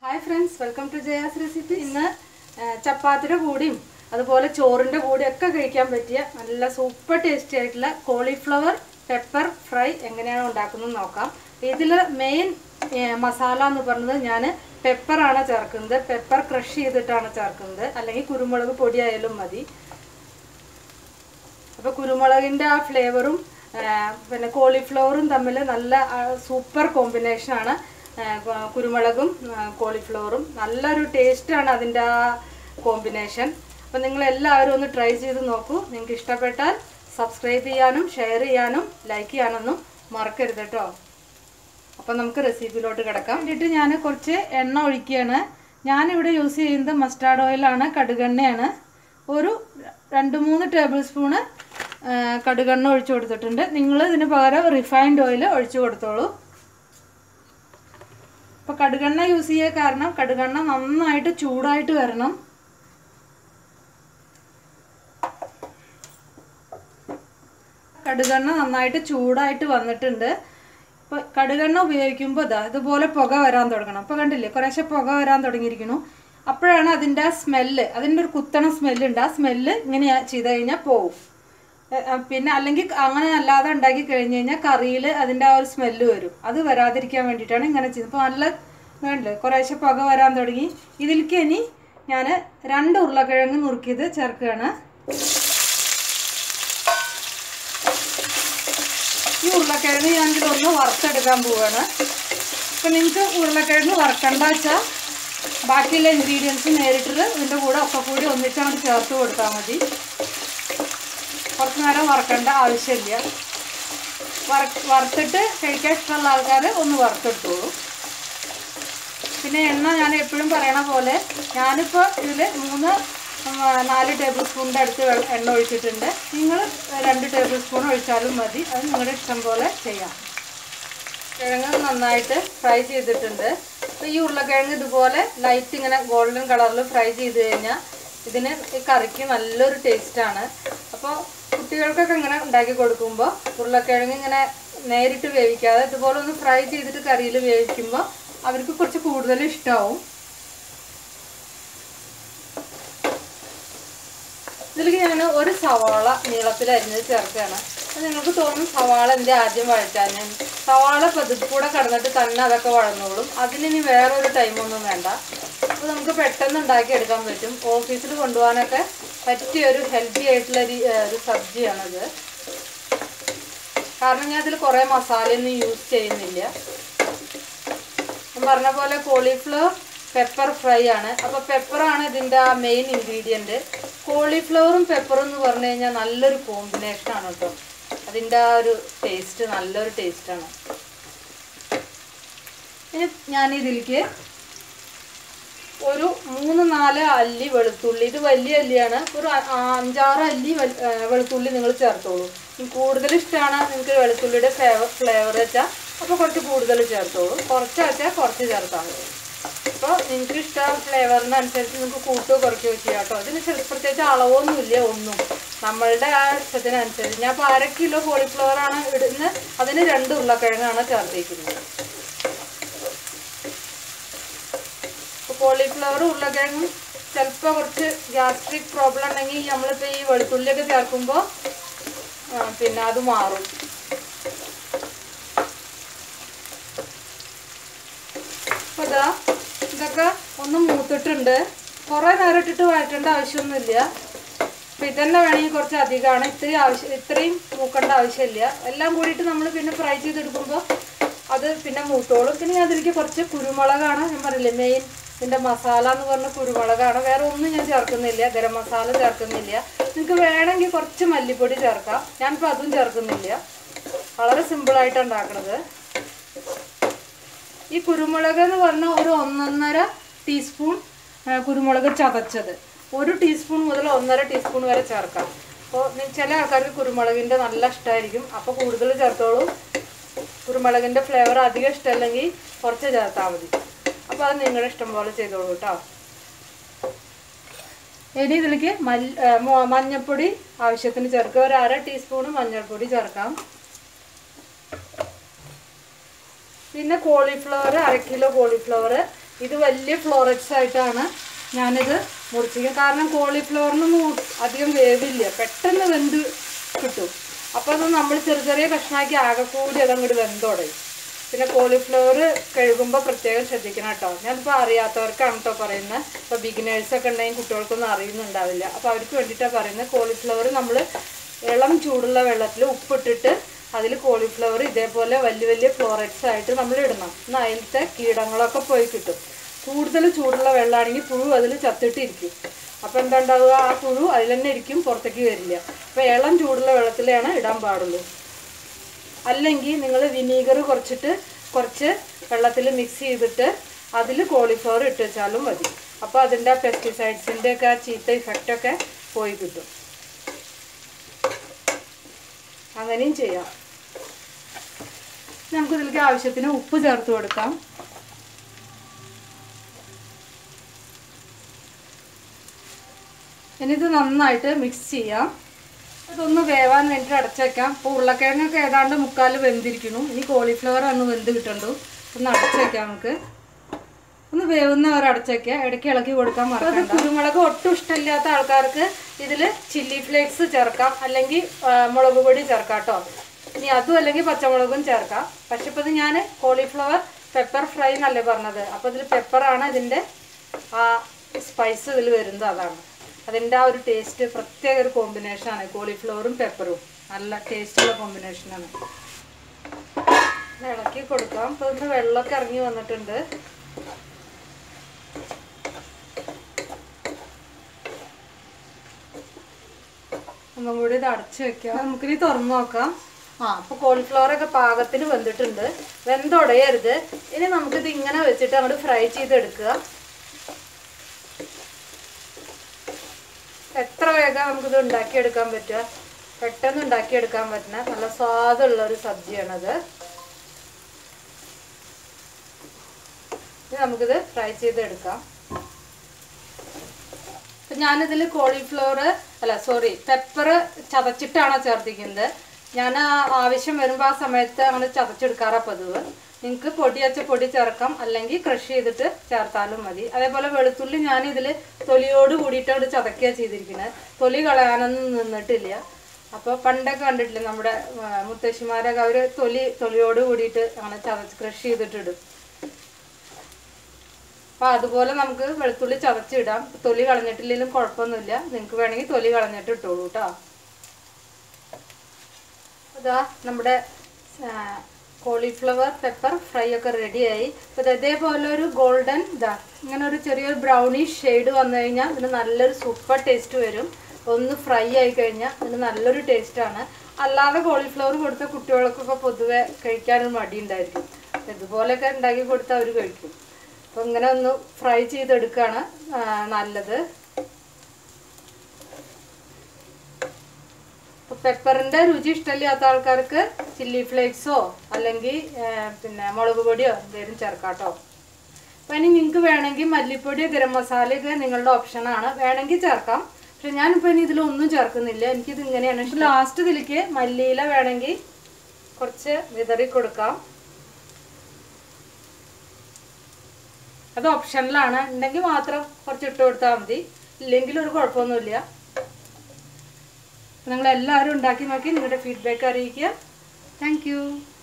hi friends welcome to Jaya's recipe ഇന്ന് ആ, ചപ്പാത്തിയുടെ കൂടിയും അതുപോലെ ചോറിൻ്റെ കൂടെ ഒക്കെ കഴിക്കാൻ പറ്റിയ നല്ല സൂപ്പർ ടേസ്റ്റി ആയിട്ടുള്ള കോളിഫ്ലവർ പെപ്പർ ഫ്രൈ എങ്ങനെയാണ് ഉണ്ടാക്കുന്നത് നോക്കാം ഇതിൽ മെയിൻ മസാല എന്ന് പറയുന്നത് ഞാൻ പെപ്പറാണ് ചേർക്കുന്നത് പെപ്പർ ക്രഷ് ചെയ്തിട്ടാണ് ചേർക്കുന്നത് അല്ലെങ്കിൽ കുരുമുളക് പൊടിയായാലും മതി അപ്പോൾ കുരുമുളകിൻ്റെ ആ ഫ്ലേവറും പിന്നെ കോളിഫ്ലവറും തമ്മിൽ നല്ല സൂപ്പർ കോമ്പിനേഷനാണ് കുരുമുളകും ആ, കോളിഫ്ലവറും നല്ലൊരു ടേസ്റ്റാണ് അതിൻ്റെ ആ കോമ്പിനേഷൻ അപ്പോൾ നിങ്ങൾ എല്ലാവരും ഒന്ന് ട്രൈ ചെയ്ത് നോക്കൂ നിങ്ങൾക്ക് ഇഷ്ടപ്പെട്ടാൽ സബ്സ്ക്രൈബ് ചെയ്യാനും ഷെയർ ചെയ്യാനും ലൈക്ക് ചെയ്യാനൊന്നും മറക്കരുത് കേട്ടോ അപ്പം നമുക്ക് റെസിപ്പിയിലോട്ട് കിടക്കാം വേണ്ടിയിട്ട് ഞാൻ കുറച്ച് എണ്ണ ഒഴിക്കുകയാണ് ഞാനിവിടെ യൂസ് ചെയ്യുന്നത് മസ്റ്റാർഡ് ഓയിലാണ് കടുകെണ്ണയാണ് ഒരു രണ്ട് മൂന്ന് ടേബിൾ സ്പൂണ് ആ, കടുകെണ്ണ ഒഴിച്ചു കൊടുത്തിട്ടുണ്ട് നിങ്ങൾ ഇതിന് പകരം റിഫൈൻഡ് ഓയിൽ ഒഴിച്ചു കൊടുത്തോളൂ അപ്പോൾ കടുകെണ്ണ യൂസ് ചെയ്യാൻ കാരണം കടുകെണ്ണ നന്നായിട്ട് ചൂടായിട്ട് വരണം കടുകെണ്ണ നന്നായിട്ട് ചൂടായിട്ട് വന്നിട്ടുണ്ട് ഇപ്പോൾ കടുകെണ്ണ ഉപയോഗിക്കുമ്പോൾ ഇതാ ഇതുപോലെ പുക വരാൻ തുടങ്ങണം അപ്പോൾ കണ്ടില്ലേ കുറേശ്ശെ പുക വരാൻ തുടങ്ങിയിരിക്കുന്നു അപ്പോഴാണ് അതിൻ്റെ ആ സ്മെല്ല് അതിൻ്റെ ഒരു കുത്തണ സ്മെല്ലുണ്ട് ആ സ്മെല്ല് ഇങ്ങനെ ചെയ്ത് കഴിഞ്ഞാൽ പോവും എ, ആ, പിന്നെ അല്ലെങ്കിൽ അങ്ങനെ അല്ലാതെ ഉണ്ടാക്കി കഴിഞ്ഞ് കഴിഞ്ഞാൽ കറിയിൽ അതിൻ്റെ ആ ഒരു സ്മെല്ല് വരും അത് വരാതിരിക്കാൻ വേണ്ടിയിട്ടാണ് ഇങ്ങനെ ചെയ്യുന്നത് അപ്പോൾ നല്ല വേണ്ടല്ലേ കുറേശ്ശെ പുക വരാൻ തുടങ്ങി ഇതിലേക്ക് ഇനി ഞാൻ രണ്ട് ഉരുളക്കിഴങ്ങ് നുറുക്കിയത് ചേർക്കുകയാണ് ഈ ഉരുളക്കിഴങ്ങ് ഞാൻ ഇതിലൊന്ന് വറുത്തെടുക്കാൻ പോവുകയാണ് അപ്പം നിങ്ങൾക്ക് ഉരുളക്കിഴങ്ങ് വറക്കണ്ട വെച്ചാൽ ബാക്കിയുള്ള ഇൻഗ്രീഡിയൻസ് നേരിട്ടിട്ട് ഇതിൻ്റെ കൂടെ ഒക്കെ കൂടി ഒന്നിച്ചങ്ങോട്ട് ചേർത്ത് കൊടുത്താൽ മതി കുറച്ച് നേരം വറക്കേണ്ട ആവശ്യമില്ല വറ വറുത്തിട്ട് കഴിക്കാൻ ഇഷ്ടമുള്ള ആൾക്കാർ ഒന്ന് വറുത്തെടുത്തോളൂ പിന്നെ എണ്ണ ഞാൻ എപ്പോഴും പറയണ പോലെ ഞാനിപ്പോൾ ഇതിൽ മൂന്ന് ഉം, നാല് ടേബിൾ സ്പൂണിൻ്റെ അടുത്ത് വെ- എണ്ണ ഒഴിച്ചിട്ടുണ്ട് നിങ്ങൾ രണ്ട് ടേബിൾ സ്പൂൺ ഒഴിച്ചാലും മതി അത് നിങ്ങളുടെ ഇഷ്ടം പോലെ ചെയ്യാം കിഴങ്ങ് നന്നായിട്ട് ഫ്രൈ ചെയ്തിട്ടുണ്ട് അപ്പോൾ ഈ ഉരുളക്കിഴങ്ങ് ഇതുപോലെ ലൈറ്റ് ഇങ്ങനെ ഗോൾഡൻ കളറിൽ ഫ്രൈ ചെയ്ത് കഴിഞ്ഞാൽ ഇതിന് ഈ കറിക്ക് നല്ലൊരു ടേസ്റ്റാണ് അപ്പോൾ കുട്ടികൾക്കൊക്കെ ഇങ്ങനെ ഉണ്ടാക്കി കൊടുക്കുമ്പോൾ ഉരുളക്കിഴങ്ങ് ഇങ്ങനെ നേരിട്ട് വേവിക്കാതെ ഇതുപോലെ ഒന്ന് ഫ്രൈ ചെയ്തിട്ട് കറിയിൽ വേവിക്കുമ്പോൾ അവർക്ക് കുറച്ച് കൂടുതൽ ഇഷ്ടമാവും ഇതിലേക്ക് ഞാൻ ഒരു സവാള നീളത്തിൽ അരിഞ്ഞത് ചേർക്കുകയാണ് അപ്പോൾ നിങ്ങൾക്ക് തോന്നും സവാള എൻ്റെ ആദ്യം വഴറ്റാൻ സവാള പതുക്കൂടെ കിടന്നിട്ട് തന്നെ അതൊക്കെ വഴന്നോളും അതിലിനി വേറൊരു ടൈമൊന്നും വേണ്ട അപ്പോൾ നമുക്ക് പെട്ടെന്ന് ഉണ്ടാക്കിയെടുക്കാൻ പറ്റും ഓഫീസിൽ കൊണ്ടുപോകാനൊക്കെ പറ്റിയ ഒരു ഹെൽത്തി ആയിട്ടുള്ള ഒരു ഒരു സബ്ജിയാണിത് കാരണം ഞാൻ അതിൽ കുറേ മസാലയൊന്നും യൂസ് ചെയ്യുന്നില്ല ഞാൻ പറഞ്ഞ പോലെ കോളിഫ്ലവർ പെപ്പർ ഫ്രൈ ആണ് അപ്പോൾ പെപ്പറാണ് ഇതിൻ്റെ ആ മെയിൻ ഇൻഗ്രീഡിയൻറ്റ് കോളിഫ്ലവറും പെപ്പറും എന്ന് പറഞ്ഞു കഴിഞ്ഞാൽ നല്ലൊരു കോമ്പിനേഷനാണ് കേട്ടോ അതിൻ്റെ ആ ഒരു ടേസ്റ്റ് നല്ലൊരു ടേസ്റ്റാണ് ഇനി ഞാൻ ഇതിലേക്ക് ഒരു മൂന്ന് നാല് അല്ലി വെളുത്തുള്ളി ഇത് വലിയ അല്ലിയാണ് ഒരു അ- ആ അഞ്ചാറ് അല്ലി വെൾ- ഏ, വെളുത്തുള്ളി നിങ്ങൾ ചേർത്തോളൂ ഇനി കൂടുതൽ ഇഷ്ടമാണ് നിങ്ങൾക്ക് വെളുത്തുള്ളിയുടെ ഫ്ലേവർ ഫ്ലേവർ വെച്ചാൽ അപ്പോൾ കുറച്ച് കൂടുതൽ ചേർത്തോളൂ കുറച്ച് വെച്ചാൽ കുറച്ച് ചേർത്താൽ മതി അപ്പോൾ നിങ്ങൾക്ക് ഇഷ്ടം ഫ്ലേവറിനനുസരിച്ച് നിങ്ങൾക്ക് കൂട്ടോ കുറയ്ക്കുകയോ ചെയ്യാം കേട്ടോ ഇതിന് ചെറു പ്രത്യേകിച്ച് അളവൊന്നുമില്ല ഒന്നും നമ്മളുടെ ആ ഇഷ്ടത്തിനനുസരിച്ച് ഞാൻ ഇപ്പോൾ അര കിലോ കോളിഫ്ലവർ ആണ് ഇടുന്നത് അതിന് രണ്ട് ഉരുളക്കിഴങ്ങാണ് ചേർത്തിരിക്കുന്നത് ഇപ്പോൾ കോളിഫ്ലവർ ഉരുളക്കിഴങ്ങും ചിലപ്പോൾ കുറച്ച് ഗ്യാസ്ട്രിക് പ്രോബ്ലം ഉണ്ടെങ്കിൽ നമ്മളിപ്പോൾ ഈ വെളുത്തുള്ളിയൊക്കെ ചേർക്കുമ്പോൾ ആ, പിന്നെ അത് മാറും അപ്പോൾ ഇതാ ഇതൊക്കെ ഒന്ന് മൂത്തിട്ടുണ്ട് കുറേ നേരം ഇട്ടിട്ട് വഴറ്റേണ്ട ആവശ്യമൊന്നുമില്ല അപ്പോൾ ഇതന്നെ വേണമെങ്കിൽ കുറച്ച് അധികമാണ് ഇത്രയും ആവശ്യം ഇത്രയും മൂക്കേണ്ട ആവശ്യമില്ല എല്ലാം കൂടിയിട്ട് നമ്മൾ പിന്നെ ഫ്രൈ ചെയ്തെടുക്കുമ്പോൾ അത് പിന്നെ മൂത്തോളും പിന്നെ ഞാൻ അതിലേക്ക് കുറച്ച് കുരുമുളകാണ് ഞാൻ പറഞ്ഞില്ലേ മെയിൻ ഇതിൻ്റെ മസാല എന്ന് പറഞ്ഞ കുരുമുളകാണ് വേറെ ഒന്നും ഞാൻ ചേർക്കുന്നില്ല ഗരം മസാല ചേർക്കുന്നില്ല നിങ്ങൾക്ക് വേണമെങ്കിൽ കുറച്ച് മല്ലിപ്പൊടി ചേർക്കാം ഞാനിപ്പോൾ അതും ചേർക്കുന്നില്ല വളരെ സിമ്പിളായിട്ടാണ് ഉണ്ടാക്കുന്നത് ഈ കുരുമുളക് എന്ന് പറഞ്ഞാൽ ഒരു ഒന്നൊന്നര ടീസ്പൂൺ ആ, കുരുമുളക് ചതച്ചത് ഒരു ടീസ്പൂൺ മുതൽ ഒന്നര ടീസ്പൂൺ വരെ ചേർക്കാം അപ്പോൾ ചില ആൾക്കാർക്ക് കുരുമുളകിൻ്റെ നല്ല ഇഷ്ടമായിരിക്കും അപ്പോൾ കൂടുതൽ ചേർത്തോളൂ കുരുമുളകിൻ്റെ ഫ്ലേവർ അധികം ഇഷ്ടമല്ലെങ്കിൽ കുറച്ച് ചേർത്താൽ മതി അപ്പോൾ അത് നിങ്ങളുടെ ഇഷ്ടം പോലെ ചെയ്തോളൂ കേട്ടോ ഇനി ഇതിലേക്ക് മല്ല് ആ, മൊ- മഞ്ഞൾപ്പൊടി ആവശ്യത്തിന് ചേർക്കുക ഒരു അര ടീസ്പൂൺ മഞ്ഞൾപ്പൊടി ചേർക്കാം പിന്നെ കോളിഫ്ലവർ അര കിലോ കോളിഫ്ലവർ ഇത് വലിയ ഫ്ലോററ്റ്സ് ആയിട്ടാണ് ഞാനിത് മുറിച്ചിരിക്കുന്നത് കാരണം കോളിഫ്ലവറിനൊന്നും അധികം വേവില്ല പെട്ടെന്ന് വെന്ത് കിട്ടും അപ്പോൾ അത് നമ്മൾ ചെറിയ ചെറിയ കഷ്ണമാക്കി ആകെ കൂടി അതങ്ങോട്ട് വെന്തോടയും പിന്നെ കോളിഫ്ലവർ കഴുകുമ്പോൾ പ്രത്യേകം ശ്രദ്ധിക്കണം കേട്ടോ ഞാനിപ്പോൾ അറിയാത്തവർക്കാണ് കേട്ടോ പറയുന്നത് ഇപ്പോൾ ബിഗിനേഴ്സൊക്കെ ഉണ്ടെങ്കിൽ കുട്ടികൾക്കൊന്നും അറിയുന്നുണ്ടാവില്ല അപ്പോൾ അവർക്ക് വേണ്ടിയിട്ടാണ് പറയുന്നത് കോളിഫ്ലവർ നമ്മൾ ഇളം ചൂടുള്ള വെള്ളത്തിൽ ഉപ്പിട്ടിട്ട് അതിൽ കോളിഫ്ലവർ ഇതേപോലെ വലിയ വലിയ ഫ്ലോററ്റ്സ് ആയിട്ട് നമ്മൾ ഇടണം എന്നാൽ അതിലത്തെ കീടങ്ങളൊക്കെ പോയി കിട്ടും കൂടുതൽ ചൂടുള്ള വെള്ളമാണെങ്കിൽ പുഴു അതിൽ ചത്തിട്ടിരിക്കും അപ്പോൾ എന്താ ഉണ്ടാവുക ആ പുഴു അതിൽ തന്നെ ഇരിക്കും പുറത്തേക്ക് വരില്ല അപ്പോൾ ഇളം ചൂടുള്ള വെള്ളത്തിലാണ് ഇടാൻ പാടുള്ളൂ അല്ലെങ്കിൽ നിങ്ങൾ വിനീഗർ കുറച്ചിട്ട് കുറച്ച് വെള്ളത്തിൽ മിക്സ് ചെയ്തിട്ട് അതിൽ കോളിഫ്ലവർ ഇട്ട് വെച്ചാലും മതി അപ്പോൾ അതിൻ്റെ ആ പെസ്റ്റിസൈഡ്സിൻ്റെ ഒക്കെ ആ ചീത്ത ഇഫക്റ്റൊക്കെ പോയി കിട്ടും അങ്ങനെയും ചെയ്യാം നമുക്ക് ഇതിലേക്ക് ആവശ്യത്തിന് ഉപ്പ് ചേർത്ത് കൊടുക്കാം ഇനി ഇത് നന്നായിട്ട് മിക്സ് ചെയ്യാം ഇതൊന്ന് വേവാൻ വേണ്ടിയിട്ട് അടച്ചേക്കാം ഇപ്പോൾ ഉരുളക്കിഴങ്ങൊക്കെ ഏതാണ്ട് മുക്കാൽ വെന്തിരിക്കുന്നു ഇനി കോളിഫ്ലവർ ഒന്ന് വെന്ത് കിട്ടണ്ടു ഒന്ന് അടച്ചേക്കാം നമുക്ക് ഒന്ന് വേവുന്നവർ അടച്ചേക്കുക ഇടയ്ക്ക് ഇളക്കി കൊടുക്കാൻ മറക്കണ്ട കുരുമുളക് ഒട്ടും ഇഷ്ടമില്ലാത്ത ആൾക്കാർക്ക് ഇതിൽ ചില്ലി ഫ്ലേക്സ് ചേർക്കാം അല്ലെങ്കിൽ ആ, മുളക് പൊടി ചേർക്കാം കേട്ടോ ഇനി അതും അല്ലെങ്കിൽ പച്ചമുളകും ചേർക്കാം പക്ഷെ ഇപ്പോൾ ഇത് ഞാൻ കോളിഫ്ലവർ പെപ്പർ ഫ്രൈ എന്നല്ലേ പറഞ്ഞത് അപ്പോൾ ഇതിൽ പെപ്പറാണ് ഇതിൻ്റെ ആ സ്പൈസ് ഇതിൽ വരുന്നത് അതാണ് അതിൻ്റെ ആ ഒരു ടേസ്റ്റ് പ്രത്യേക ഒരു കോമ്പിനേഷനാണ് കോളിഫ്ലവറും പെപ്പറും നല്ല ടേസ്റ്റുള്ള കോമ്പിനേഷനാണ് ഇളക്കി കൊടുക്കാം ഇപ്പോൾ ഇതിന് വെള്ളമൊക്കെ ഇറങ്ങി വന്നിട്ടുണ്ട് ഒന്നും കൂടി ഇത് അടച്ചു വെക്കാം നമുക്കിനി തുറന്നു നോക്കാം ആ അപ്പോൾ കോളിഫ്ലവർ ഒക്കെ പാകത്തിന് വെന്തിട്ടുണ്ട് വെന്തുടയരുത് ഇനി നമുക്കിത് ഇങ്ങനെ വെച്ചിട്ട് അങ്ങോട്ട് ഫ്രൈ ചെയ്തെടുക്കുക എത്ര വേഗം നമുക്കിത് ഉണ്ടാക്കിയെടുക്കാൻ പറ്റുക പെട്ടെന്ന് ഉണ്ടാക്കിയെടുക്കാൻ പറ്റുന്ന നല്ല സ്വാദുള്ള ഒരു സബ്ജിയാണത് ഇനി നമുക്കിത് ഫ്രൈ ചെയ്തെടുക്കാം ഇപ്പം ഞാനിതിൽ കോളിഫ്ലവർ അല്ല സോറി പെപ്പർ ചതച്ചിട്ടാണ് ചേർത്തിക്കുന്നത് ഞാൻ ആ ആവശ്യം വരുമ്പോൾ ആ സമയത്ത് അങ്ങനെ ചതച്ചെടുക്കാറാണ് പതിവ് നിങ്ങൾക്ക് പൊടി വെച്ച പൊടി ചേർക്കാം അല്ലെങ്കിൽ ക്രഷ് ചെയ്തിട്ട് ചേർത്താലും മതി അതേപോലെ വെളുത്തുള്ളി ഞാനിതിൽ തൊലിയോട് കൂടിയിട്ടാണ് ചതക്കുക ചെയ്തിരിക്കുന്നത് തൊലി കളയാനൊന്നും നിന്നിട്ടില്ല അപ്പോൾ പണ്ടൊക്കെ കണ്ടിട്ടില്ലേ നമ്മുടെ ആ, മുത്തശ്ശിമാരൊക്കെ അവർ തൊലി തൊലിയോട് കൂടിയിട്ട് അങ്ങനെ ചതച്ച് ക്രഷ് ചെയ്തിട്ടിടും അപ്പോൾ അതുപോലെ നമുക്ക് വെളുത്തുള്ളി ചതച്ചിടാം തൊലി കളഞ്ഞിട്ടില്ലെങ്കിലും കുഴപ്പമൊന്നുമില്ല നിങ്ങൾക്ക് വേണമെങ്കിൽ തൊലി കളഞ്ഞിട്ട് ഇട്ടോളൂ കേട്ടോ ഇതാ നമ്മുടെ കോളിഫ്ലവർ പെപ്പർ ഫ്രൈ ഒക്കെ റെഡിയായി അപ്പോൾ ഇതേപോലെ ഒരു ഗോൾഡൻ ഇതാ ഇങ്ങനെ ഒരു ചെറിയൊരു ബ്രൗണിഷ് ഷെയ്ഡ് വന്നു കഴിഞ്ഞാൽ ഇതിന് നല്ലൊരു സൂപ്പർ ടേസ്റ്റ് വരും ഒന്ന് ഫ്രൈ ആയി കഴിഞ്ഞാൽ ഇതിന് നല്ലൊരു ടേസ്റ്റാണ് അല്ലാതെ കോളിഫ്ലവർ കൊടുത്ത കുട്ടികൾക്കൊക്കെ പൊതുവെ കഴിക്കാനൊരു മടിയുണ്ടായിരിക്കും ഇതുപോലെയൊക്കെ ഉണ്ടാക്കി കൊടുത്താൽ അവർ കഴിക്കും അപ്പോൾ ഇങ്ങനെ ഒന്ന് ഫ്രൈ ചെയ്തെടുക്കുകയാണ് ആ, നല്ലത് അപ്പോൾ പെപ്പറിൻ്റെ രുചി ഇഷ്ടമില്ലാത്ത ആൾക്കാർക്ക് ചില്ലി ഫ്ലേക്സോ അല്ലെങ്കിൽ ആ, പിന്നെ മുളക് പൊടിയോ എന്തെങ്കിലും ചേർക്കാം കേട്ടോ അപ്പോൾ ഇനി നിങ്ങൾക്ക് വേണമെങ്കിൽ മല്ലിപ്പൊടിയോ ഗരം മസാലയൊക്കെ നിങ്ങളുടെ ഓപ്ഷനാണ് വേണമെങ്കിൽ ചേർക്കാം പക്ഷെ ഞാനിപ്പോൾ ഇനി ഇതിലൊന്നും ചേർക്കുന്നില്ല എനിക്കിത് ഇങ്ങനെയാണ് ഇഷ്ടം ലാസ്റ്റ് ഇതിലേക്ക് മല്ലിയില വേണമെങ്കിൽ കുറച്ച് വിതറി കൊടുക്കാം അത് ഓപ്ഷനിലാണ് ഉണ്ടെങ്കിൽ മാത്രം കുറച്ച് ഇട്ട് കൊടുത്താൽ മതി ഇല്ലെങ്കിൽ ഒരു കുഴപ്പമൊന്നുമില്ല നിങ്ങൾ എല്ലാവരും ഉണ്ടാക്കി നോക്കി നിങ്ങളുടെ ഫീഡ്ബാക്ക് അറിയിക്കുക താങ്ക്